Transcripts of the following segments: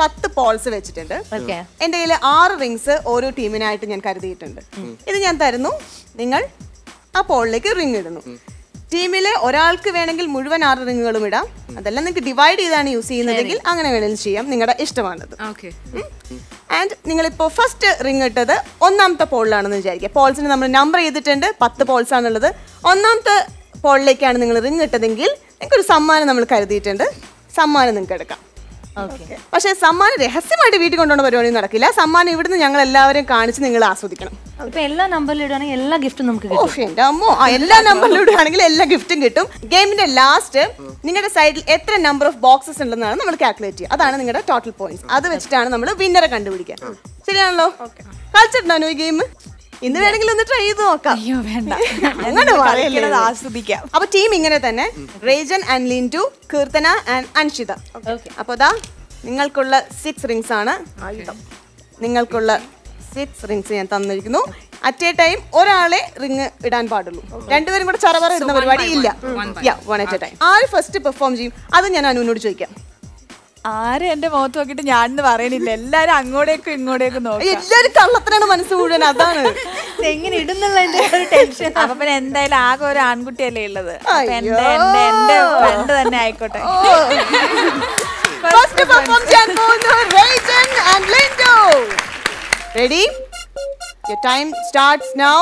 പത്ത് പോൾസ് വെച്ചിട്ടുണ്ട് ഓക്കെ എൻ്റെ കയ്യിൽ ആറ് റിങ്സ് ഓരോ ടീമിനായിട്ട് ഞാൻ കരുതിയിട്ടുണ്ട് ഇത് ഞാൻ തരുന്നു നിങ്ങൾ ആ പോളിലേക്ക് റിങ് ഇടുന്നു ടീമിലെ ഒരാൾക്ക് വേണമെങ്കിൽ മുഴുവൻ ആറ് റിങ്ങുകളും ഇടാം അതെല്ലാം നിങ്ങൾക്ക് ഡിവൈഡ് ചെയ്താണ് യൂസ് ചെയ്യുന്നതെങ്കിൽ അങ്ങനെ വേണമെങ്കിലും ചെയ്യാം നിങ്ങളുടെ ഇഷ്ടമാണത് ഓക്കെ ആൻഡ് നിങ്ങളിപ്പോൾ ഫസ്റ്റ് റിങ് ഇട്ടത് ഒന്നാമത്തെ പോളിലാണെന്ന് വിചാരിക്കുക പോൾസിന് നമ്മൾ നമ്പർ ചെയ്തിട്ടുണ്ട് പത്ത് പോൾസ് ആണുള്ളത് ഒന്നാമത്തെ പോളിലേക്കാണ് നിങ്ങൾ റിങ് ഇട്ടതെങ്കിൽ നിങ്ങൾക്ക് ഒരു സമ്മാനം നമ്മൾ കരുതിയിട്ടുണ്ട് സമ്മാനം നിങ്ങൾക്ക് എടുക്കാം ഓക്കെ പക്ഷേ സമ്മാനം രഹസ്യമായിട്ട് വീട്ടിൽ കൊണ്ടുപോകുന്ന പരിപാടി നടക്കില്ല സമ്മാനം ഇവിടുന്ന് ഞങ്ങൾ എല്ലാവരും കാണിച്ച് നിങ്ങൾ ആസ്വദിക്കണം ഇപ്പൊ എല്ലാ നമ്പറിലും ഇടുവാണെങ്കിൽ എല്ലാ ഗിഫ്റ്റും നമുക്ക് ഓ കിട്ടും എന്റെ അമ്മോ ആ എല്ലാ നമ്പറിലും ഇടുകയാണെങ്കിൽ എല്ലാ ഗിഫ്റ്റും കിട്ടും ഗെയിമിന്റെ ലാസ്റ്റ് നിങ്ങളുടെ സൈഡിൽ എത്ര നമ്പർ ഓഫ് ബോക്സസ് ഉണ്ടെന്നാണ് നമ്മൾ കാൽക്കുലേറ്റ് ചെയ്യുക അതാണ് നിങ്ങളുടെ ടോട്ടൽ പോയിന്റ്സ് അത് വെച്ചിട്ടാണ് നമ്മൾ വിന്നറെ കണ്ടുപിടിക്കുക ശരിയാണല്ലോ കളിച്ചിട്ടുണ്ടോ ഈ ഗെയിം ഇന്ന് വേണമെങ്കിൽ ഒന്ന് ട്രൈ ചെയ്ത് നോക്കാം അയ്യോ വേണ്ട അങ്ങനെ പറയല്ലേ കളിക്കണത് ആസ്വദിക്കാം അപ്പൊ ടീം ഇങ്ങനെ തന്നെ റേജൻ ആൻഡ് ലിൻറ്റു കീർത്തന ആൻഡ് അൻഷിത അപ്പൊ ദാ നിങ്ങൾക്കുള്ള സിക്സ് റിങ്സ് ആണ് നിങ്ങൾക്കുള്ള സിക്സ് റിങ്സ് ഞാൻ തന്നിരിക്കുന്നു അറ്റ് എ ടൈം ഒരാളെ റിങ് ഇടാൻ പാടുള്ളൂ രണ്ടുപേരും കൂടെ ചറവറ ഇടുന്ന പരിപാടി ഇല്ല വൺ അറ്റ് എ ടൈം ആര് ഫസ്റ്റ് പെർഫോം ചെയ്യും അത് ഞാൻ അനുവിനോട് ചോദിക്കാം ആരും എന്റെ മുഖത്ത് നോക്കിയിട്ട് ഞാനെന്ന് പറയണില്ല എല്ലാരും അങ്ങോട്ടേക്കും ഇങ്ങോട്ടേക്കും നോക്കും എല്ലാവരും കള്ളത്തിനാണ് മനസ്സ് മുഴുവൻ അതാണ് എങ്ങനെ ഇടുന്നുള്ളതിന്റെ ഒരു ടെൻഷൻ അപ്പൊ പിന്നെ എന്തായാലും ആകെ ഒരു ആൺകുട്ടിയല്ലേ ഉള്ളത് അപ്പൊ അയ്യോ. എന്റെ എന്റെ എന്റെ ഫ്രണ്ട് തന്നെ ആയിക്കോട്ടെ ഫസ്റ്റ് പെർഫോം ചെയ്യാൻ പോകുന്നു Rejan and Lindo ready your time starts now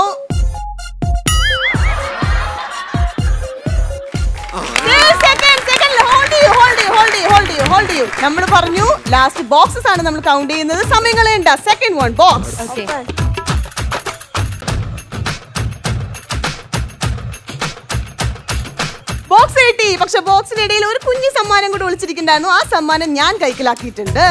നമ്മൾ പറഞ്ഞു ലാസ്റ്റ് ബോക്സസ് ആണ് നമ്മൾ കൗണ്ട് ചെയ്യുന്നത് സമയം കളയണ്ട second one box okay box കിട്ടി പക്ഷെ ബോക്സിന്റെ ഇടയിൽ ഒരു കുഞ്ഞു സമ്മാനം കൂടെ ഒളിച്ചിരിക്കണ്ടായിരുന്നു ആ സമ്മാനം ഞാൻ കൈക്കലാക്കിയിട്ടുണ്ട്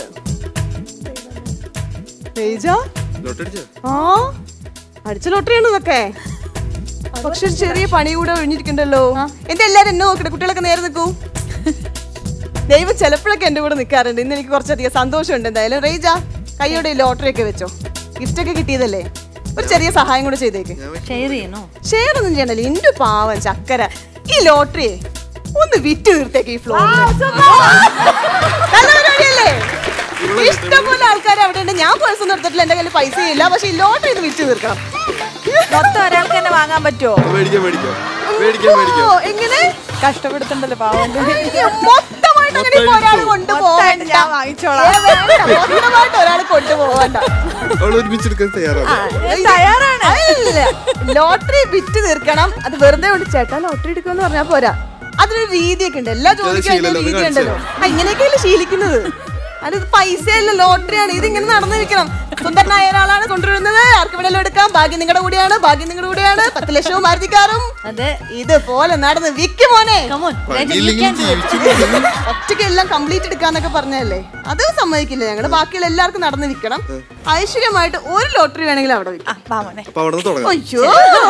തേജ ലോട്ടടിച്ചോ ആ അടിച്ച ലോട്ടറിയാണ് ഇതൊക്കെ പക്ഷെ ഒരു ചെറിയ പണി കൂടെ ഒഴിഞ്ഞിരിക്കണ്ടല്ലോ എന്റെ എല്ലാരും എന്നെ നോക്കട്ടെ കുട്ടികളൊക്കെ നേരെ നിൽക്കൂ ദൈവം ചിലപ്പോഴൊക്കെ എന്റെ കൂടെ നിൽക്കാറുണ്ട് ഇന്ന് എനിക്ക് കുറച്ചധികം സന്തോഷമുണ്ട് എന്തായാലും റേജ കൈയോടെ ലോട്ടറി ഒക്കെ വെച്ചോ ഗിഫ്റ്റ് ഒക്കെ കിട്ടിയതല്ലേ ഒരു ചെറിയ സഹായം കൂടെ ചെയ്തേക്ക് ഷെയർ ചെയ്യണോ ഷെയർ ഒന്നും ചെയ്യണ്ടല്ലോ ഇന്റെ പാവം ചക്കര ഈ ലോട്ടറി ഒന്ന് വിറ്റ് തീർത്തേക്ക് ഈ ഫ്ലോർ നല്ല പരിപാടിയല്ലേ ഇഷ്ടംപോലെ ആൾക്കാർ അവിടെ ഉണ്ട് ഞാൻ പേഴ്സ് ഒന്നും എടുത്തിട്ടില്ല എന്റെ കയ്യിൽ പൈസ ഇല്ല പക്ഷെ ഈ ലോട്ടറി ഇത് വിറ്റ് തീർക്കണം മൊത്തം ഒരാൾക്ക് തന്നെ വാങ്ങാൻ പറ്റുമോ മേടിക്കാം മേടിക്കാം മേടിക്കാം മേടിക്കാം ഓ, എങ്ങനെ കഷ്ടപ്പെടുത്തണ്ടല്ലോ പാവന്റെ അയ്യോ, മൊത്തമായിട്ട് അങ്ങനെ ഇപ്പൊ ഒരാൾ കൊണ്ടുപോകണ്ട ഞാൻ വാങ്ങിച്ചോളാം ഏ, വേണ്ട, മൊത്തമായിട്ട് ഒരാൾ കൊണ്ടുപോകണ്ട അവൾ ഒരുമിച്ചെടുക്കാൻ തയ്യാറാണ് തയ്യാറാണ് അല്ല ലോട്ടറി വിറ്റ് തീർക്കണം അത് വെറുതെ കൊണ്ട് ചേട്ടാ ലോട്ടറി എടുക്കുമെന്ന് പറഞ്ഞാൽ പോരാ അതിനൊരു രീതിയൊക്കെ ഉണ്ട് എല്ലാ ജോലിക്കും അതിന്റെ ശീലമല്ല, രീതി ഒന്ന് ഉണ്ടല്ലോ ആ ഇങ്ങനെയൊക്കെയല്ലേ ശീലിക്കുന്നത് അത് പൈസയല്ല ലോട്ടറിയാണ് ഇത് ഇങ്ങനെ നടന്നു വെക്കണം സുന്ദരനായ ഒരാളാണ് കൊണ്ടുവരുന്നത് ആർക്ക് വേണേലും എടുക്കാം ഭാഗ്യം നിങ്ങളുടെ കൂടെയാണ് ഭാഗ്യം നിങ്ങളുടെ കൂടെയാണ് പത്ത് ലക്ഷവും മാരുതിക്കാറും അതെ ഇതുപോലെ നടന്ന് വിക്കും മോനെ കമോൺ പണിയില്ലെങ്കിൽ ജീവിച്ചു പോകും. ഒറ്റയ്ക്ക് എല്ലാം കംപ്ലീറ്റ് എടുക്കാന്നൊക്കെ പറഞ്ഞല്ലേ അത് സമ്മതിക്കില്ല ഞങ്ങള് ബാക്കിയുള്ള എല്ലാവർക്കും നടന്ന് വിൽക്കണം ഐശ്വര്യമായിട്ട് ഒരു ലോട്ടറി വേണമെങ്കിൽ അവിടെ വിൽക്കാം പാവനെ അപ്പൊ അവിടെ നിന്ന് തുടങ്ങാം അയ്യോ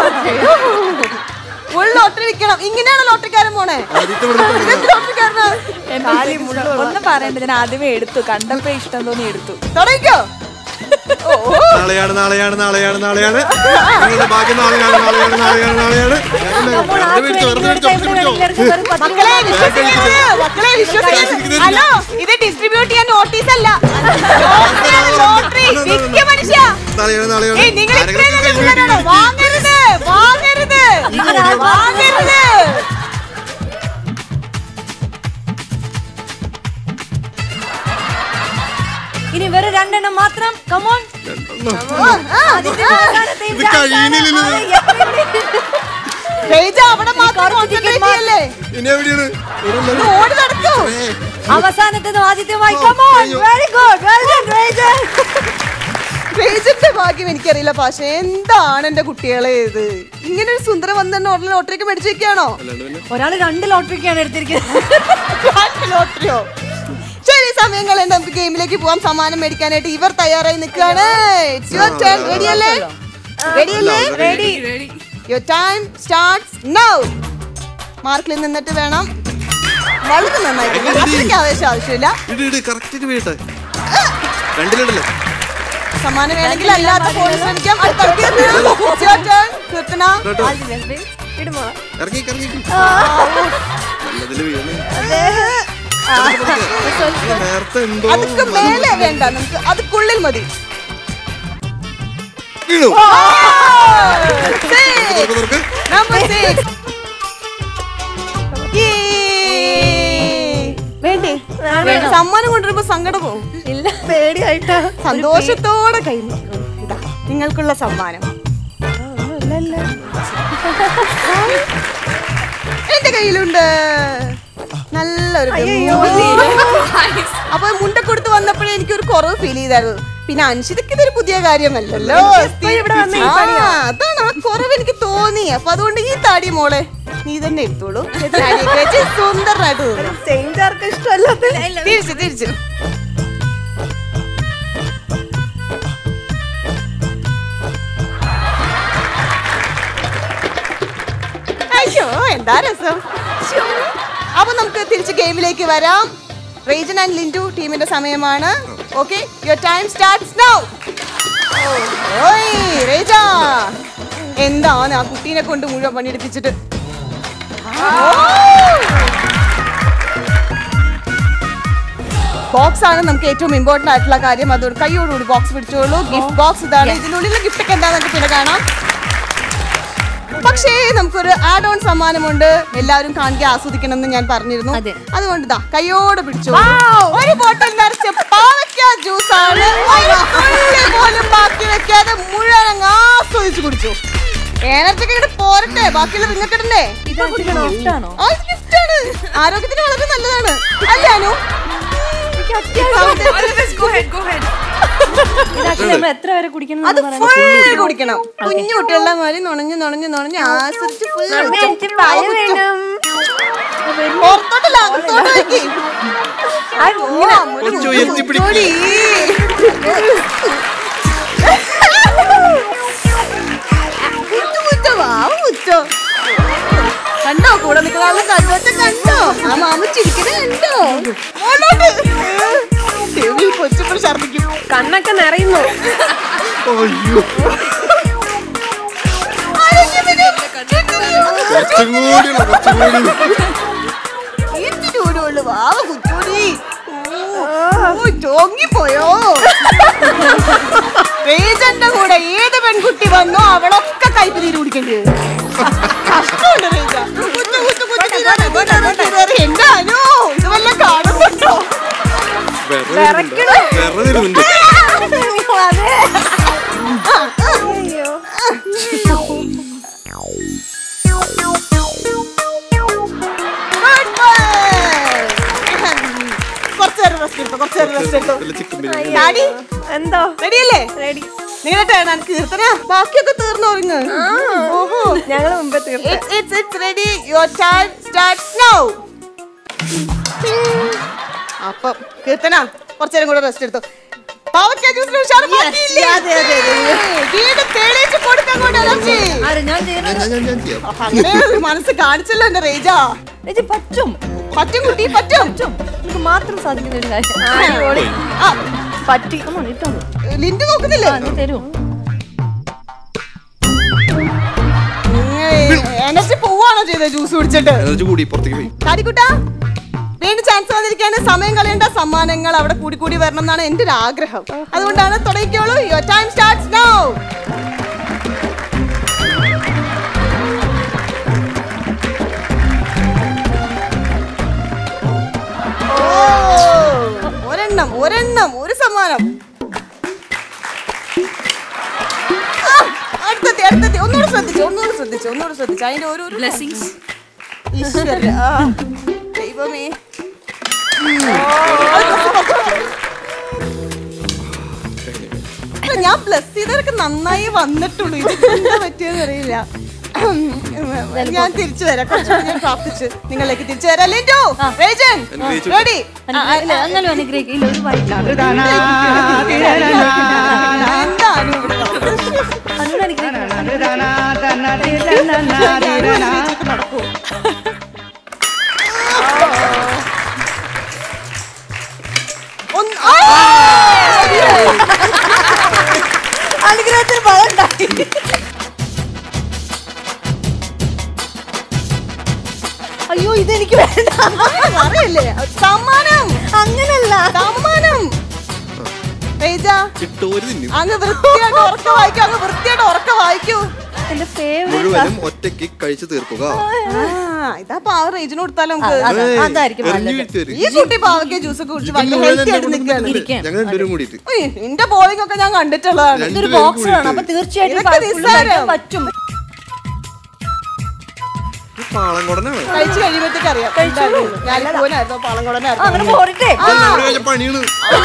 ഫുൾ ലോട്ടറി വിൽക്കണം ഇങ്ങനെയാണ് ലോട്ടറിക്കാരൻ പോണേ ആദ്യത്തെ ഇവിടെ നിന്ന് തുടങ്ങാം. ഇതെന്ത് ലോട്ടറിക്കാരനാ കാലി മുഴുവൻ ഒന്നും പറയണ്ട ഞാൻ ആദ്യമേ എടുത്തു കണ്ടപ്പോ ഇഷ്ടം തോന്നി എടുത്തു തുടങ്ങിക്കോ ഓ ഓ. നാളെയാണ് നാളെയാണ് നാളെയാണ് നാളെയാണ് നിങ്ങളുടെ ഭാഗ്യം നാളെയാണ് നാളെയാണ് നാളെയാണ് നാളെയാണ് വെറുതെ മേടിച്ചോ വെറുതെ മേടിച്ചോ പിടിച്ചോ, പിടിച്ചോ മക്കളെ വിശ്വസിക്കരുത് മക്കളെ വിശ്വസിക്കരുത് ഹലോ ഇത് ഡിസ്ട്രിബ്യൂട്ട് ചെയ്യാൻ നോട്ടീസ് അല്ല ലോട്ടറിയാണ് ലോട്ടറി വിൽക്കുക മനുഷ്യ നാളെയാണ് നാളെയാണ് ഏയ് നിങ്ങൾ ആരെങ്കിലും ഇത്രയും കൈ പിള്ളേരാണോ? പിടിക്കും. വാങ്ങരുത് വാങ്ങരുത് വാങ്ങരുത് ഇനി വെറും രണ്ടെണ്ണം മാത്രം കമോൺ രണ്ടെണ്ണം. ആ, ആ, ഇത് കഴിയുന്നില്ലല്ലോ തേജ അവിടെ മാത്രം concentrate ചെയ്യല്ലേ? ഇനി എവിടെയാണ് ഇവിടെ ഇത് ഉണ്ടല്ലോ. ഓടി നടക്കൂ ഏ, അവസാനത്തേതും ആദ്യത്തേതുമായി ഓ, കമോൺ അയ്യോ. Very good well done Rejan തേജന്റെ ഭാഗ്യം എനിക്കറിയില്ല പക്ഷെ എന്താണ് എന്റെ കുട്ടികളെ ഇത് ഇങ്ങനെ ഒരു സുന്ദരം വന്ന് തന്നെ ഉടനെ ലോട്ടറിക്ക് മേടിച്ചു വെക്കാണോ അല്ലാണ്ട് പിന്നെ ഒരാൾ രണ്ട് ലോട്ടറിക്കാണ് എടുത്തിരിക്കുന്നത് ലോട്ടറിയോ ശരി സമയങ്ങളെ നമുക്ക് ഗെയിമിലേക്ക് പോവാം സമ്മാനം മേടിക്കാനായിട്ട് ഇവർ തയ്യാറായി നിൽക്കുകയാണ് റെഡി അല്ലേ റെഡി അല്ലേ ready ready your time starts now മാർക്കിൽ നിന്നിട്ട് വേണം വളരെ നന്നായിട്ട് അത്രയ്ക്ക് ആവേശം ആവശ്യമില്ല ഇട് ഇട് കറക്റ്റ് വീട്ടെ രണ്ടിലുണ്ടല്ലോ സമ്മാനം വേണമെങ്കിൽ അല്ലാത്ത ഫോണിൽ ശ്രമിക്കാം അടുത്ത ആൾക്ക് It's your turn. കീർത്തന കേട്ടോ ഇറങ്ങി ഇറങ്ങി നല്ലതില് വീണു നേരത്തെ എന്തോ അതൊക്കെ മേലെ വേണ്ട നമുക്ക് അതുക്കുള്ളിൽ മതി വീണു Six. തുറക്ക്, തുറക്ക്. Number six. Yay. വേണ്ടേ സമ്മാനം കൊണ്ടുവരുമ്പോ സങ്കടം പോകും ഇല്ല പേടിയായിട്ടാ സന്തോഷത്തോടെ കൈ ഇതാ നിങ്ങൾക്കുള്ള സമ്മാനം എന്റെ കയ്യിലുണ്ട് നല്ലൊരു അപ്പൊ മുണ്ട കൊടുത്ത് വന്നപ്പോഴേ എനിക്കൊരു കുറവ് ഫീൽ ചെയ്തായിരുന്നു പിന്നെ അൻഷിതക്ക് ഇതൊരു പുതിയ കാര്യമല്ലല്ലോ ആ, അതാണ് ആ കുറവ് എനിക്ക് തോന്നി അപ്പൊ അതുകൊണ്ട് ഈ താടി മോളെ നീ തന്നെ എടുത്തോളൂ താടിയൊക്കെ വെച്ച് സുന്ദരനായിട്ട് തോന്നും. ചേഞ്ച് ആർക്കും ഇഷ്ടമല്ലാത്ത തിരിച്ചു തിരിച്ചു അയ്യോ എന്താ രസം അപ്പൊ നമുക്ക് തിരിച്ച് ഗെയിമിലേക്ക് വരാം റേജൻ ആൻഡ് ലിൻഡു ടീമിന്റെ സമയമാണ് okay your time starts now ഓയ് റേജ എന്താണ് ആ കുട്ടീനെ കൊണ്ട് മുഴുവൻ പണിയെടുപ്പിച്ചിട്ട് ബോക്സ് ആണ് നമുക്ക് ഏറ്റവും ഇമ്പോർട്ടന്റ് ആയിട്ടുള്ള കാര്യം അതുകൊണ്ട് കൈയോടുകൂടി ബോക്സ് പിടിച്ചോളൂ ഗിഫ്റ്റ് ബോക്സ് ഇതാണ് ഇതിനുള്ളിലെ ഗിഫ്റ്റ് ഒക്കെ എന്താണെന്ന് നമുക്ക് പിന്നെ കാണാം പക്ഷേ നമുക്കൊരു ആഡ് ഓൺ സമ്മാനമുണ്ട് എല്ലാവരും കാണുക ആസ്വദിക്കണം എന്ന് ഞാൻ പറഞ്ഞിരുന്നു അതെ. അതുകൊണ്ട് ദാ കൈയോടെ പിടിച്ചു ഒരു ബോട്ടിൽ നിറച്ച പാവയ്ക്ക ജ്യൂസ് ആണ് ഒരു തുള്ളി പോലും ബാക്കി വെക്കാതെ മുഴുവൻ അങ്ങ് ആസ്വദിച്ചു കുടിച്ചു എനർജിക്ക് ഇങ്ങോട്ട് പോരട്ടെ ബാക്കിയുള്ള നിങ്ങൾക്ക് ഇടണ്ടേ ഇഷ്ടമാണോ ആ, ഇത് gift ആണ്. ആരോഗ്യത്തിന് വളരെ നല്ലതാണ് അല്ലേ അനു ഇതാക്ച്വലി നമ്മൾ എത്ര വരെ കുടിക്കണം അത് ഫുൾ കുടിക്കണം കുഞ്ഞു കുട്ടികളുടെ മാതിരി നുണഞ്ഞ് നുണഞ്ഞ് നുണഞ്ഞ് ആസ്വദിച്ച് full കുടിച്ചു. പുറത്തോട്ടല്ല അകത്തോട്ട് വെക്ക്. ഓ, അമ്മൂന് കൊച്ചു മുട്ട് ഉയർത്തിപ്പിടിക്ക്. കുത്തോടി. കുത്തു കുത്തോ, വാവ് കുത്തോ. കണ്ടോ കൂടെ നിൽക്കുന്ന ആളെ കണ്ടുവച്ച കണ്ടോ ആ മാമ ചിരിക്കണ കണ്ടോ മോളോട്ട്. ചെവിയിൽ കൊച്ചുമ്പോൾ ഛർദിക്കും കണ്ണൊക്കെ നിറയുന്നു അയ്യോ കുറച്ചും കൂടിയുള്ള കുറച്ചും കൂടി ചൂടുള്ളു വാവ കുച്ചൂടി ചോങ്ങിപ്പോയോ റേജന്റെ കൂടെ ഏത് പെൺകുട്ടി വന്നോ അവളൊക്കെ കൈപ്പ് നീര് കുടിക്കേണ്ടി വരും കഷ്ടമുണ്ട് റേജ കുത്തു കുത്തു കുത്തു തീരാതെ തീരാതെ തീരാതെ എന്താണോ ഇത് വല്ല കാണുന്നുണ്ടോ വെറുതെ ഇരുന്നുണ്ട് Good boy. കുറച്ച് നേരം റെസ്റ്റ് എടുത്തോ കുറച്ച് നേരം റെസ്റ്റ് എടുത്തോ വല്ല ചിക്കൻ ബിരിയാണി ഡാഡി എന്തോ റെഡിയല്ലേ റെഡി നിങ്ങളുടെ ടേണാണ് കീർത്തന ബാക്കിയൊക്കെ തീർന്നു ഒരുങ്ങ് ഓഹോ ഞങ്ങൾ മുമ്പേ തീർന്നു It's it's it's ready. Your time starts now. അപ്പം കീർത്തന കുറച്ചേരം കൂടെ റെസ്റ്റ് എടുത്തു പാവയ്ക്ക ജ്യൂസിന് ഉഷാറ് മാറ്റിയില്ലേ? വീണ്ടും തെളിയിച്ച് കൊടുക്ക് അങ്ങോട്ട് എനർജി. ആര് ഞാൻ ചെയ്യുന്നത് ഞാൻ ഞാൻ ഞാൻ ചെയ്യാം അങ്ങനെ ഒരു മനസ്സ് കാണിച്ചല്ലോ എന്റെ റേജ ചേച്ചി പറ്റും പറ്റും കുട്ടി പറ്റും എനിക്ക് മാത്രം സാധിക്കുന്ന ഒരു കാര്യം ആ, പറ്റി അമ്മ ഇട്ടോ ലിൻഡ് നോക്കുന്നില്ലേ തരൂ എനർജി പോവാണോ ചെയ്തത് ജ്യൂസ് കുടിച്ചിട്ട് എനർജി കൂടി പുറത്തേക്ക് പോയി കാരിക്കുട്ട വീണ്ടും ചാൻസ് വന്നിരിക്കുകയാണ് സമയം കളയേണ്ട സമ്മാനങ്ങൾ അവിടെ കൂടി കൂടി വരണം എന്നാണ് എന്റെ ഒരു ആഗ്രഹം അതുകൊണ്ടാണ് തുടങ്ങിക്കോളൂ യുവർ ടൈം സ്റ്റാർട്ട്സ് നൗ ഒരെണ്ണം ഒരെണ്ണം ഒരു സമ്മാനം ആ, അടുത്തെത്തി അടുത്തെത്തി ഒന്നുകൂടെ ശ്രദ്ധിച്ചു ഒന്നുകൂടെ ശ്രദ്ധിച്ചു ഒന്നുകൂടെ ശ്രദ്ധിച്ചു അതിന്റെ ഒരു ഒരു ബ്ലെസ്സിങ്സ് ഈശ്വര ആ, ദൈവമേ അല്ല, ഞാൻ പ്ലസ് ചെയ്തവരൊക്കെ നന്നായി വന്നിട്ടുള്ളൂ ഇത് എന്താ പറ്റിയെന്ന് അറിയില്ല ഞാൻ തിരിച്ചു വരാം കുറച്ചുകൂടി ഞാൻ പ്രാർത്ഥിച്ച് നിങ്ങളിലേക്ക് തിരിച്ചു വരാം ലിൻഡു റേജൻ അനുഗ്രഹിച്ചു. റെഡി എന്നാലും അനുഗ്രഹിക്കില്ല ഒരു വൈകിട്ട് എന്താണ് ഇവിടെ അനു അനുഗ്രഹിക്കണം നടക്കൂ ഒന്ന് ആ! അനുഗ്രഹത്തിന് ഫലം ഉണ്ടായി അയ്യോ ഇത് എനിക്ക് വേണ്ട അറിയില്ലേ സമ്മാനം അങ്ങനല്ല സമ്മാനം റേജ കിട്ടോര് തിന്നും അങ്ങ് വൃത്തിയായിട്ട് ഉറക്ക വായിക്കൂ അങ്ങ് വൃത്തിയായിട്ട് ഉറക്ക വായിക്കൂ എന്റെ ഫേവറേറ്റ് മുഴുവനും ഒറ്റയ്ക്ക് കഴിച്ചു തീർക്കുക ആ, ഇതാ പാവ റേജിന് കൊടുത്താലോ നമുക്ക് അതാ- ഏയ്, അതായിരിക്കും എറിഞ്ഞു നല്ലത്. വീഴ്ത്തിയവര്. ഈ കുട്ടി പാവയ്ക്ക് ജ്യൂസ് ഒക്കെ കുടിച്ച് ഇത് ഭയങ്കര മുഴുവൻ ഹെൽത്തി എന്നെ ആയിട്ട് കൊണ്ട് നിൽക്കുകയാണ് തിന്നിട്ട് ഇരിക്കാൻ. ഞങ്ങൾ രണ്ടുപേരും കൂടിയിട്ട് ഉയ്, നിന്റെ ബോളിംഗ് ഒക്കെ ഞാൻ കണ്ടിട്ടുള്ളതാണ് രണ്ട് ഇതൊരു പേരും ബോക്സ് വേണം അപ്പൊ കൂടിയിട്ട്. തീർച്ചയായിട്ടും ഇതൊക്കെ full കഴിക്കാൻ നിസ്സാരം. പറ്റും ഇത് പാളംകുടനാണ് കഴിച്ചു കഴിയുമ്പോഴത്തേക്ക് അറിയാം എന്തായിരുന്നു. ഞാൻ പൂവനായിരുന്നോ ആ, അങ്ങനെ പാളംകുടനായിരുന്നോ പോരട്ടെ ഞങ്ങൾ കഴിഞ്ഞ പണിയാണ്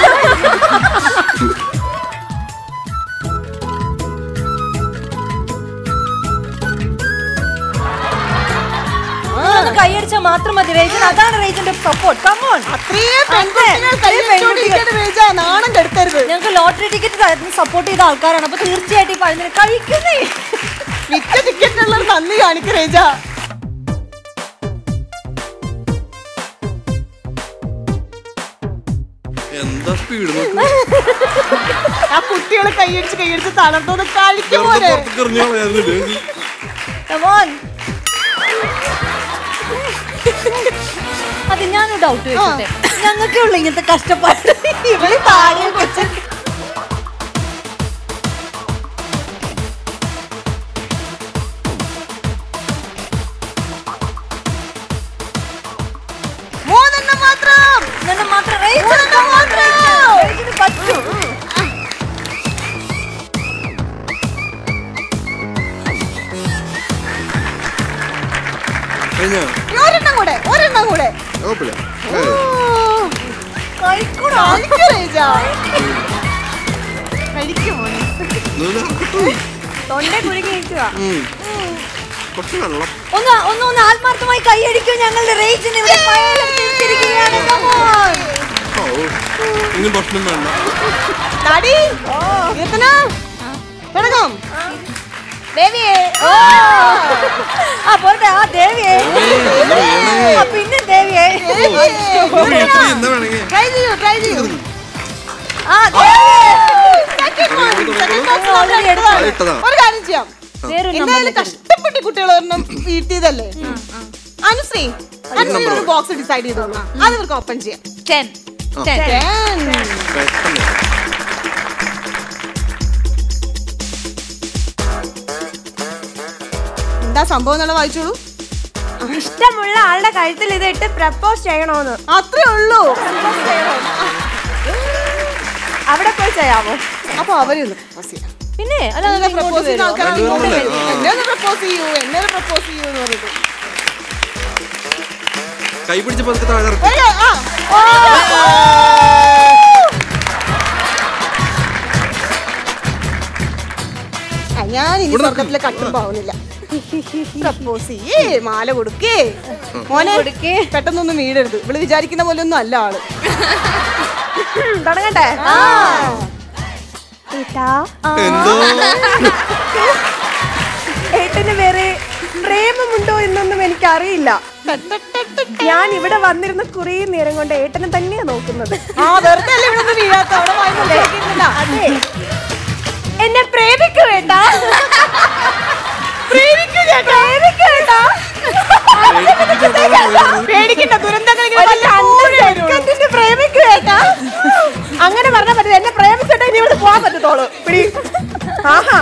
ഒന്ന് കൈയടിച്ചാൽ മാത്രം മതി റേജൻ അതാണ് റേജന്റെ സപ്പോർട്ട് കമോൺ അത്രയും പെൺകുട്ടികൾ കൈ വെച്ചോണ്ടിരിക്കുന്ന റേജ നാണം കെടുത്തരുത് ഞങ്ങൾക്ക് ലോട്ടറി ടിക്കറ്റ് സപ്പോർട്ട് ചെയ്ത ആൾക്കാരാണ് അപ്പൊ തീർച്ചയായിട്ടും ഈ പഴഞ്ഞ കഴിക്കുന്നേ വിറ്റ ടിക്കറ്റിനുള്ള നന്ദി കാണിക്ക് റേജ എന്താ സ്പീഡ് നോക്ക് ആ കുട്ടികൾ കൈയടിച്ച് കൈയടിച്ച് തളർത്തോന്ന് കഴിക്കും വെറുതെ പോലെ പുറത്തേക്ക് എറിഞ്ഞു കളയായിരുന്നില്ലേ കമോൺ അത് ഞാനൊരു ഡൗട്ട് വെച്ചിട്ടെ ഞങ്ങൾക്കേ ഉള്ളു ഇങ്ങനത്തെ കഷ്ടപ്പാട് ഇവള് താഴെ കൊച്ചു മൂന്നെണ്ണം മാത്രം ഇങ്ങനെ മാത്രം റേജന് മൂന്നെണ്ണം മാത്രം റേജന് പറ്റും കഴിഞ്ഞ ഒരെണ്ണം കൂടെ ഒരെണ്ണം കൂടെ കുഴപ്പമില്ല കഴിക്കൂടാ കഴിക്ക് റേജ കഴിക്കും മോനെ തൊണ്ടേ കുരുങ്ങി ഇരിക്കുവാ കുറച്ച് വെള്ളം ഒന്ന് ഒന്ന് ഒന്ന് ആത്മാർത്ഥമായി കൈയടിക്കൂ ഞങ്ങളുടെ റേജിന് ഇവിടെ ഫയലും തിരിച്ചിരിക്കുകയാണ് Come on. ഓ ഇനി ഭക്ഷണം വേണ്ട നടി കീർത്തന തുടങ്ങാം ദേവിയേ ഓ ആ പോട്ടെ ആ ദേവിയേ ആ പിന്നെ ദേവിയേ ഇത്തിരി എന്താ വേണമെങ്കിൽ ട്രൈ ചെയ്യൂ ട്രൈ ചെയ്യൂ ആ ദേവിയേ Second one, second box ഞാൻ already നമ്മൾ അത് ഇട്ടതാ. ഒരു കാര്യം ചെയ്യാം വേറൊരു എന്തായാലും നമ്പറിലേക്ക് കഷ്ടപ്പെട്ട് കുട്ടികൾ ഒരെണ്ണം വീഴ്ത്തിയതല്ലേ അനുശ്രീ അനുശ്രീ ഒരു ബോക്സ് ഡിസൈഡ് ചെയ്തോളൂ അത് ഇവർക്ക് ഓപ്പൺ ചെയ്യാം ടെൻ ടെൻ Ten. പെട്ടെന്ന് എന്താ സംഭവം എന്നുള്ള വായിച്ചോളൂ ഇഷ്ടമുള്ള ആളുടെ കഴുത്തിൽ ഇതിട്ട് പ്രപ്പോസ് ചെയ്യണോന്ന് അത്രേ ഉള്ളൂ അവിടെ പോയി ചെയ്യാമോ അപ്പൊ അവരൊന്ന് പ്രപ്പോസ് ചെയ്യാം പിന്നെ അല്ല എന്നെ പ്രപ്പോസ് ചെയ്യുന്ന ആൾക്കാർ രണ്ടുപേരും ഇങ്ങോട്ട് വന്നല്ലേ? വരും. ആ. എന്നെ ഒന്ന് പ്രപ്പോസ് ചെയ്യൂ എന്നെ ഒന്ന് പ്രപ്പോസ് ചെയ്യൂ എന്ന് പറഞ്ഞിട്ട് കൈ പിടിച്ച് പതുക്കെ താഴെ ഇറക്കി ഏയ്, ആ. ആ, ഞാൻ ഇനി സ്വർഗത്തിലെ കട്ടും ആവുന്നില്ല പ്രപ്പോസ് ചെയ്യേ മാല കൊടുക്കേ മോനെ കൊടുക്കേ. പെട്ടെന്നൊന്നും വീടരുത് ഇവള് വിചാരിക്കുന്ന പോലെ ഒന്നും അല്ല ആള് തുടങ്ങട്ടെ ആ. ഏട്ടാ എന്തോ ഏട്ടന് വേറെ പ്രേമമുണ്ടോ എന്നൊന്നും എനിക്കറിയില്ല ഞാൻ ഇവിടെ വന്നിരുന്ന കുറേ നേരം കൊണ്ട് ഏട്ടനെ തന്നെയാ നോക്കുന്നത് ആ വെറുതെ അല്ലേ ഇവിടെ ഒന്നും വീഴാത്ത അവിടെ വാങ്ങിക്കൊണ്ടിരിക്കുന്നില്ല അതെ എന്നെ പ്രേമിക്കൂ ഏട്ടാ പ്രേമിക്കൂ ചേട്ടാ പ്രേമിക്കൂ ഏട്ടാ പേടിക്കണ്ട ദുരന്തങ്ങൾ ഇങ്ങനെ ഒരു രണ്ട് വല്ലപ്പോഴും വരുള്ളൂ. സെക്കൻഡിന് പ്രേമിക്കൂ ഏട്ടാ അങ്ങനെ പറഞ്ഞാൽ പറ്റില്ല എന്നെ പ്രേമിച്ചിട്ട് ഇനി ഇവിടെ പോകാൻ പറ്റത്തോളൂ പിടി ആഹാ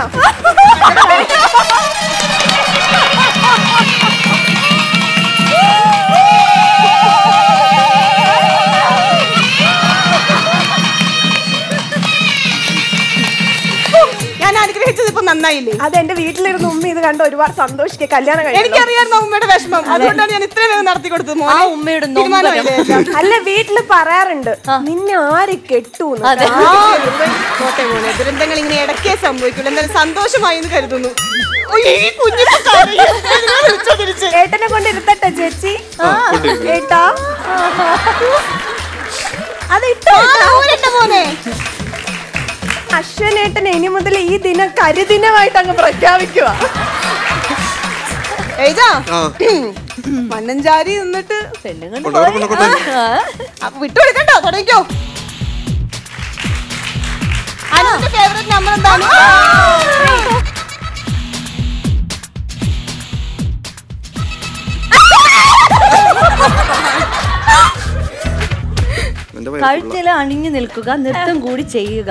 ഞാൻ അനുഗ്രഹിച്ചത് ഇപ്പൊ നന്നായില്ലേ അത് എന്റെ വീട്ടിലിരുന്ന് ഉമ്മ ഇത് കണ്ട് ഒരുപാട് സന്തോഷിക്കുക കല്യാണം കഴിക്കണം എനിക്കറിയായിരുന്നു ഉമ്മയുടെ വിഷമം അതുകൊണ്ടാണ് ഞാൻ ഇത്രയും വേഗം നടത്തി കൊടുത്തത് ആ മോനെ ഉമ്മയുടെ തീരുമാനമായില്ലേ എല്ലാം? അല്ല വീട്ടില് പറയാറുണ്ട് നിന്നെ ആര് കെട്ടൂന്ന് അതെ ആ, പോട്ടെ മോനെ ദുരന്തങ്ങൾ ഇങ്ങനെ ഇടയ്ക്കേ സംഭവിക്കുള്ളൂ എന്തായാലും സന്തോഷമായി എന്ന് കരുതുന്നു ഉയ്യ്, ഈ കുഞ്ഞിപ്പോ കരയും. ഞാൻ വിളിച്ചോ തിരിച്ച്. ഏട്ടനെ കൊണ്ട് ഇരുത്തട്ടെ ചേച്ചി ആ, കൊണ്ടുവരൂ. ഏട്ടാ അത് ഇട്ടോ ആ, ഊരണ്ട മോനെ അശ്വനേട്ടൻ ഇനി മുതൽ ഈ ദിനം കരിദിനമായിട്ട് അങ്ങ് പ്രഖ്യാപിക്കുക ഏജാ ആ മണ്ണഞ്ചാരി നിന്നിട്ട് പെണ്ണുങ്ങൾ കൊണ്ടോടെ കൊണ്ടോട്ടെ അപ്പൊ വിട്ടുകൊടുക്കട്ടോ തുടങ്ങിക്കോ അനുവിന്റെ ഫേവറേറ്റ് നമ്പർ എന്താണ് എന്റെ വയറ് കഴുത്തിൽ അണിഞ്ഞു നിൽക്കുക നൃത്തം കൂടി ചെയ്യുക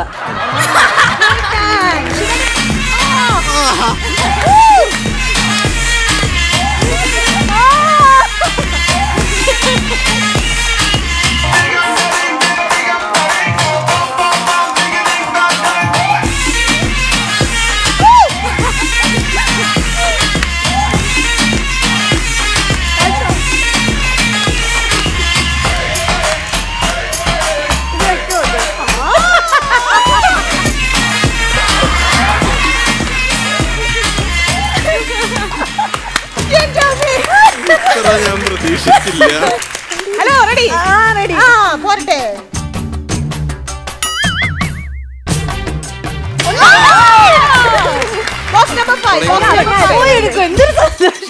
ഇത്ര ഞാൻ പ്രതീക്ഷിച്ചില്ല ഹലോ റെഡി ആ റെഡി ആ പോരട്ടെ box number five box number five എന്തൊരു സന്തോഷം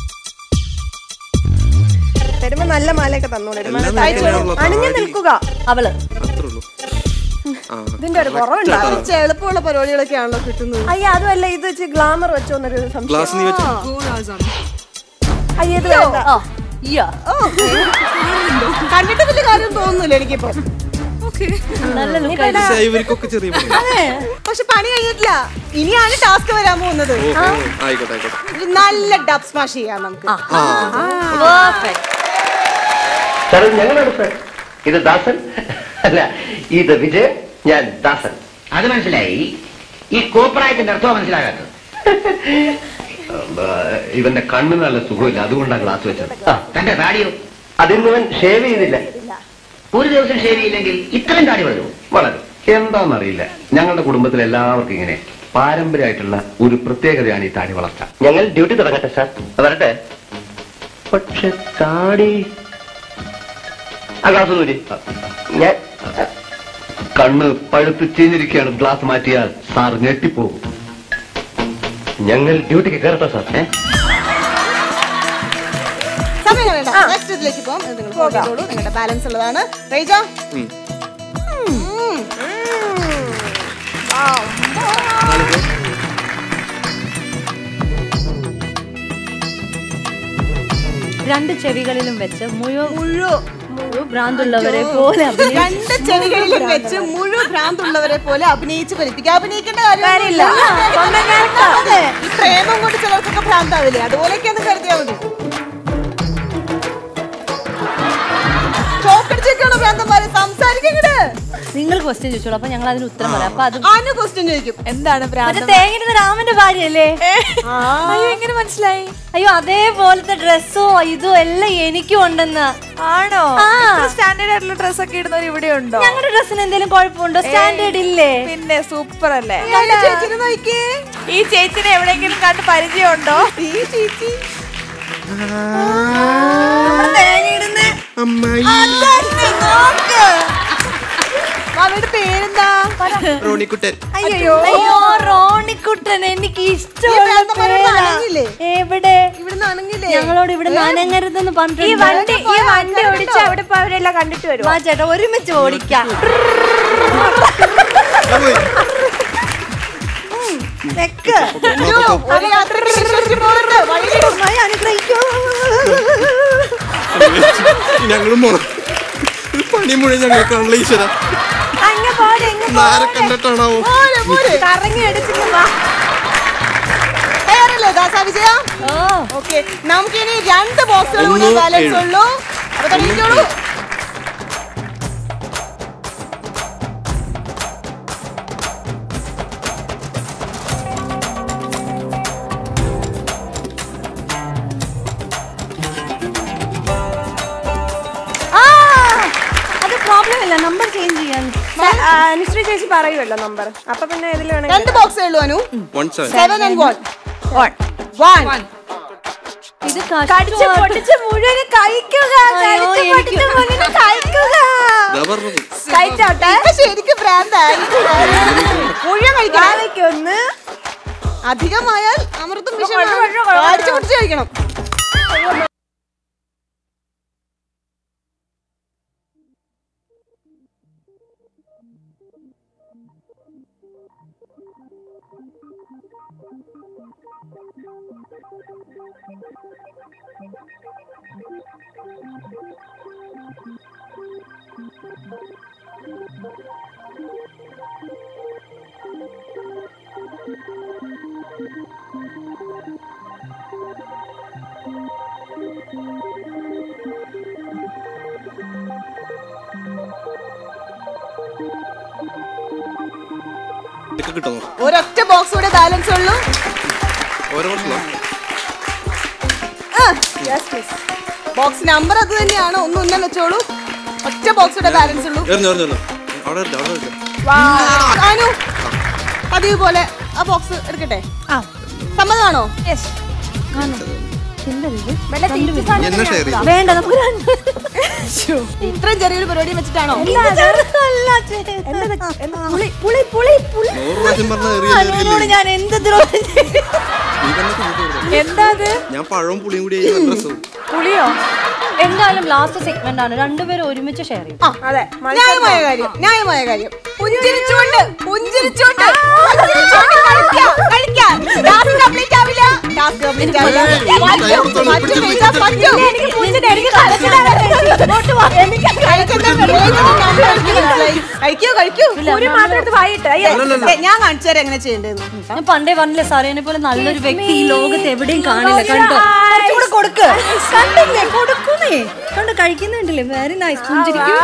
തരുമ്പോ നല്ല മാലയൊക്കെ തന്നോളൂ എല്ലാം നിനക്കെന്നെയാണല്ലോ അണിഞ്ഞു താടി. നിൽക്കുക അവള് അത്രേ ഉള്ളൂ ആ ഇതിന്റെ ഒരു കുറവുണ്ടോ കുറച്ച് എളുപ്പമുള്ള പരിപാടികളൊക്കെ ആണല്ലോ കിട്ടുന്നത് അയ്യ അതുമല്ല ഇത് വെച്ച് ഗ്ലാമർ വെച്ചോന്നൊരു സംശയം ഗ്ലാസ് നീ വെച്ചു അയ്യ ഇത് വേണ്ട ഓ യ്യോ. കണ്ടിട്ട് വലിയ കാര്യം തോന്നുന്നില്ല എനിക്കിപ്പോ നല്ല look പക്ഷേ ഇവർക്കൊക്കെ ചെറിയ പണി. പക്ഷെ പണി കഴിഞ്ഞിട്ടില്ല ഇനിയാണ് ടാസ്ക് വരാൻ പോകുന്നത് ഓ, ഓ, ആയിക്കോട്ടെ ആയിക്കോട്ടെ ഒരു നല്ല ഡബ് സ്മാഷ് ചെയ്യാം നമുക്ക് Perfect. സാർ ഞങ്ങളാണ് സാർ ഇത് ദാസൻ അല്ല ഇത് വിജയൻ ഞാൻ ദാസൻ അത് മനസ്സിലായി ഈ കോപ്രായത്തിന്റെ അർത്ഥം മനസ്സിലാകാത്തത് ഇവന്റെ കണ്ണ് നല്ല സുഖമില്ല അതുകൊണ്ടാണ് ഗ്ലാസ് വെച്ചത് ആ, തന്റെ താടിയോ അതിന്നവൻ ഷേവ് ചെയ്തില്ല ഒരു ദിവസം ശരിയില്ലെങ്കിൽ ഇത്രയും താടി വളരുമോ വളരെ എന്താണെന്നറിയില്ല ഞങ്ങളുടെ കുടുംബത്തിൽ എല്ലാവർക്കും ഇങ്ങനെ പാരമ്പര്യമായിട്ടുള്ള ഒരു പ്രത്യേകതയാണ് ഈ താടി വളർച്ച ഞങ്ങൾ ഡ്യൂട്ടി തുടങ്ങട്ടെ സാർ വരട്ടെ പക്ഷെ താടി ആ ഗ്ലാസ് നൂരി ഞാൻ കണ്ണ് പഴുത്ത് ചീഞ്ഞിരിക്കുകയാണ് ഗ്ലാസ് മാറ്റിയാൽ സാർ ഞെട്ടിപ്പോകും ഞങ്ങൾ ഡ്യൂട്ടിക്ക് കയറട്ടെ സാർ ഏ സമയം വേണ്ട നെക്സ്റ്റ് ഇതിലേക്ക് പോകാം ഇത് നിങ്ങൾ പോകാത്തോളൂ നിങ്ങളുടെ ബാലൻസ് ഉള്ളതാണ് റേജ ഉം. ഉം. രണ്ട് ചെവികളിലും വെച്ച് മുഴുവൻ മുഴുവൻ ഭ്രാന്തുള്ളവരെ പോലെ അഭിനയിച്ച് രണ്ട് ചെവികളിലും വെച്ച് മുഴുവൻ ഭ്രാന്തുള്ളവരെ പോലെ അഭിനയിച്ച് ഫലിപ്പിക്കുക അഭിനയിക്കേണ്ട കാര്യമില്ല ഈ പ്രേമം കൊണ്ട് ചിലർക്കൊക്കെ ഭ്രാന്താവില്ലേ അതുപോലെയൊക്കെയാണ് കരുതിയാൽ മതി ചോക്കടിച്ചൊക്കെയാണ് ഭ്രാന്തന്മാരെ സംസാരിക്കങ്ങട് നിങ്ങൾ ക്വസ്റ്റ്യൻ ചോദിച്ചോളൂ അപ്പൊ ഞങ്ങൾ അതിന് ഉത്തരം പറയാം അപ്പൊ അത് അനു ക്വസ്റ്റ്യൻ ചോദിക്കും എന്താണ് മറ്റേ ഭ്രാന്തം തേങ്ങിരുന്ന രാമന്റെ ഭാര്യയല്ലേ അയ്യോ എങ്ങനെ മനസ്സിലായി അയ്യോ അതേപോലത്തെ ഡ്രസ്സോ ഇതോ എല്ലാം എനിക്കും ഉണ്ടെന്ന് ആണോ ആ. സ്റ്റാൻഡേർഡ് ആയിട്ടുള്ള ഡ്രസ് ഒക്കെ ഇടുന്നവർ ഇവിടെ ഉണ്ടോ ഞങ്ങളുടെ ഡ്രസ്സിന് എന്തെങ്കിലും കുഴപ്പമുണ്ടോ സ്റ്റാൻഡേർഡ് ഇല്ലേ പിന്നെ സൂപ്പർ അല്ലേ അനു ചേച്ചിനെ നോക്കിയേ ഈ ചേച്ചിനെ എവിടെയെങ്കിലും കണ്ട് പരിചയമുണ്ടോ ഈ ചേച്ചി അമ്മായി അവരുടെ പേരെന്താ റോണിക്കുട്ടൻ അയ്യോ അയ്യോ റോണിക്കുട്ടൻ എനിക്ക് ഈ ഇഷ്ടമുള്ള ഭ്രാന്തന്മാരോട് പേരാ. അനങ്ങില്ലേ? എവിടെ ഇവിടുന്ന് ആണെങ്കിലേ ഞങ്ങളോട് ഇവിടെ നനങ്ങരുതെന്ന് ഈ പറഞ്ഞിട്ടുണ്ട് വണ്ടി ഈ വണ്ടി ഓടിച്ച് അവിടെ ഇപ്പൊ അവരെല്ലാം കണ്ടിട്ട് വരും വാ ചേട്ടാ ഒരുമിച്ച് ഓടിക്കാം നെക്ക് ഒരു യാത്രയ്ക്ക് വിശ്വസിച്ച് പോകരുത്. വഴിയിലിടും. അനുഗ്രഹിക്കൂ ഞങ്ങളും പോണം പണി മുഴുവൻ ഞങ്ങൾക്കാണല്ലോ ഈശ്വര അങ്ങ് പോരെ അങ്ങ് ആരെ കണ്ടിട്ടാണാവോ പോരെ, പോരെ. കറങ്ങി അടിച്ചിട്ട് വാ തയ്യാറല്ലേ ദാസാ വിജയ ഓ ഓക്കെ നമുക്കിനി രണ്ട് ബോക്സുകൾ കൂടി ഒന്ന് ബാലൻസ് ഏഴ്. ഉള്ളൂ അപ്പൊ തുടങ്ങിക്കോളൂ ആ അത് പ്രോബ്ലം ഇല്ല നമ്പർ ചേഞ്ച് ചെയ്യാൻ ആ, അനുശ്രീ ചേച്ചി പറയുമല്ലോ നമ്പർ അപ്പൊ പിന്നെ ഇതിൽ രണ്ട് വേണമെങ്കിൽ ബോക്സേ ഉള്ളൂ Anu one seven seven and one one ഇത് കടിച്ച് പൊട്ടിച്ച് മുഴുവൻ കഴിക്കുക അയ്യോ, കടിച്ച് എനിക്ക് പൊട്ടിച്ച് മുഴുവൻ കഴിക്കുക പറഞ്ഞത് കഴിച്ചോട്ടെ ഇപ്പൊ ശരിക്കും ഭ്രാന്തായി മുഴുവൻ കഴിക്കണം വാവയ്ക്കൊന്ന് അധികമായാൽ അമൃതും കുഴപ്പം, കുഴപ്പം, കുഴപ്പം. അടിച്ചു കുടിച്ച് കഴിക്കണം ഇതൊക്കെ കിട്ടുമോ ഒരൊറ്റ ബോക്സ് കൂടെ ബാലൻസ് ഉള്ളൂ ഓരോ വർഷമോ ബോക്സ് നമ്പർ അത് തന്നെയാണ് ഒന്നും ഒന്നും വെച്ചോളൂ ഒറ്റ ബോക്സ് കൂടെ ബാലൻസ് ഉള്ളൂ എറിഞ്ഞു എറിഞ്ഞു അവിടെ ഇല്ല അവിടെ ഇല്ല അനു പതിവ് പോലെ ആ ബോക്സ് എടുക്കട്ടെ സമ്മതമാണോ എന്നെ ഷെയർ ചെയ്യും വേണ്ട നമുക്ക് രണ്ട് ഇത്രയും ചെറിയൊരു പരിപാടി വെച്ചിട്ടാണോ ചെറുതല്ല ചേ- പുളി പുളി പുളി പുളി നൂറ് പ്രാവശ്യം പറഞ്ഞ എറിയ അനുവിനോട് ഞാൻ എന്ത് ദ്രോഹം ചെയ്തു? എന്താ അത് ഞാൻ പഴവും പുളിയും കൂടി ആയി ഡ്രസ്സും പുളിയോ എന്തായാലും ലാസ്റ്റ് സെഗ്മെന്റ് ആണ് രണ്ടുപേരും ഒരുമിച്ച് ഷെയർ ചെയ്യും അതെ ന്യായമായ കാര്യം ന്യായമായ കാര്യം പുഞ്ചിരിച്ചുകൊണ്ട് പുഞ്ചിരിച്ചുകൊണ്ട് പുഞ്ചിരിച്ചുകൊണ്ട് കഴിക്കാം, കഴിക്കാം. Task complete ആവില്ല. Task complete ആവില്ല. പറ്റും, പറ്റും ചേച്ചാ, പറ്റും. എനിക്ക് പുഞ്ചിരി, എനിക്ക് കരച്ചിലാണ് ചേച്ചി. ഇങ്ങോട്ട് വാ. എനിക്ക് കഴിക്കുന്ന വെളിയിലുള്ള number എനിക്ക് മനസ്സിലായി. കഴിക്കൂ കഴിക്കൂ ഒരു മാത്രം എടുത്ത് വായിട്ട് അയ്യോ ഏ, ഞാൻ കാണിച്ചു തരാം എങ്ങനെ ചെയ്യേണ്ടതെന്ന് ഞാൻ പണ്ടേ പറഞ്ഞില്ലേ സാറേനെ പോലെ നല്ലൊരു വ്യക്തി ഈ ലോകത്ത് എവിടെയും കാണില്ല കണ്ടോ കുറച്ചുകൂടെ കൊടുക്ക് കണ്ടില്ലേ കൊടുക്കുന്നേ കണ്ടോ കഴിക്കുന്നുണ്ടല്ലേ വെരി നൈസ് പുഞ്ചിരിക്കും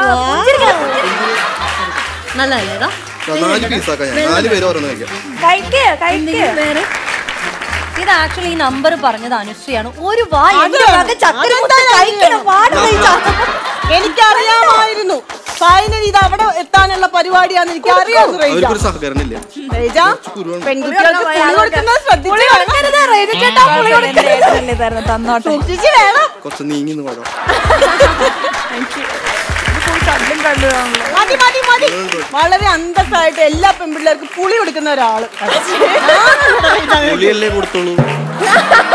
നല്ലതല്ലേ ഇതാ നാല് പീസാക്കാം ഞാൻ നാല് പേര് ഓരോന്ന് കഴിക്കാം കഴിക്ക് കഴിക്ക് എന്തെങ്കിലും വേറെ ഇത് ആക്ച്വലി ഈ നമ്പർ പറഞ്ഞത് അനുശ്രീയാണ് ഒരു വാ എന്റെ അതെ. മകൻ ചക്കര മുട്ട അതെന്താ കഴിക്കണം പാടില്ല ഈ ചക്ക. എനിക്കറിയാമായിരുന്നു ഫൈനൽ ഇത് അവിടെ എത്താനുള്ള പരിപാടിയാന്ന് എനിക്ക് അറിയാം അവർക്കൊരു സഹകരണം ഇല്ല കുരുവാണ്. പെൺകുട്ടികൾക്ക് പുളി കൊടുക്കുന്നത് ശ്രദ്ധിച്ച് വേണം. തരുന്നു തന്നോട്ടെ സൂക്ഷിച്ച് വേണം കുറച്ച് നീങ്ങി നിന്ന് പാടാം കല്ലും കല്ലുവാണല്ലോ മതി മതി മതി വളരെ അന്തസ്സായിട്ട് എല്ലാ പെൺപിള്ളേർക്കും പുളി കൊടുക്കുന്ന ഒരാള് പുളിയല്ലേ കൊടുത്തോളൂ